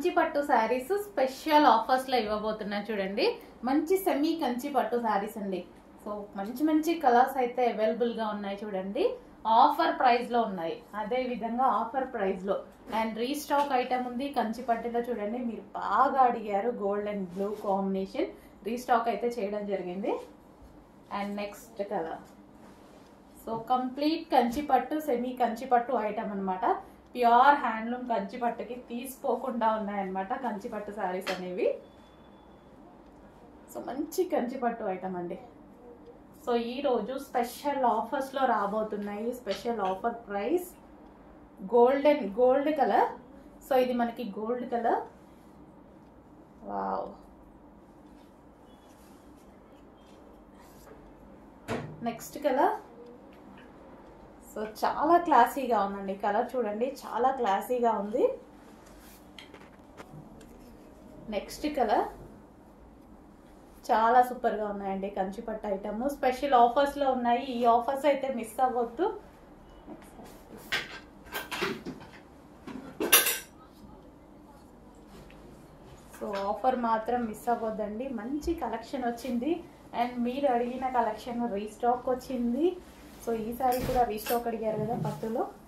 కంచి పట్టు saris special offers లో ఇవ్వబోతున్నా చూడండి మంచి సెమీ కంచి పట్టు శారీస్ అండి సో మంచి మంచి కలర్స్ అయితే అవైలబుల్ గా ఉన్నాయి చూడండి ఆఫర్ ప్రైస్ లో ఉన్నాయి అదే విధంగా ఆఫర్ ప్రైస్ లో అండ్ రీస్టాక్ ఐటమ్ ఉంది కంచి పట్టులో చూడండి మీరు బాగా అడిగారు gold and blue combination restock అయితే చేయడం జరిగింది and next colour so complete Kanchi పట్టు సెమీ కంచి పట్టు ఐటమ్ అనమాట ప్యూర్ హ్యాండ్లూమ్ కంచి పట్టుకి తీసుకోకుండా ఉన్నాయన్నమాట కంచి పట్టు శారీస్ అనేవి సో మంచి కంచి పట్టు ఐటమ్ అండి సో ఈ రోజు స్పెషల్ ఆఫర్స్ లో రాబోతున్నాయి special offer price golden gold colour so ఇది మనకి gold colour wow next colour so చాలా క్లాసీగా ఉందండి కలర్ చూడండి చాలా క్లాసీగా ఉంది నెక్స్ట్ కలర్ చాలా సూపర్గా ఉన్నాయండి కంచిపట్టు ఐటమ్ స్పెషల్ ఆఫర్స్లో ఉన్నాయి ఈ ఆఫర్స్ అయితే మిస్ అవ్వద్దు సో ఆఫర్ మాత్రం మిస్ అవ్వద్దండి మంచి కలెక్షన్ వచ్చింది అండ్ మీరు అడిగిన కలెక్షన్ రీస్టాక్ వచ్చింది సో ఈసారి కూడా రీస్టాక్ అడిగారు కదా పట్టులో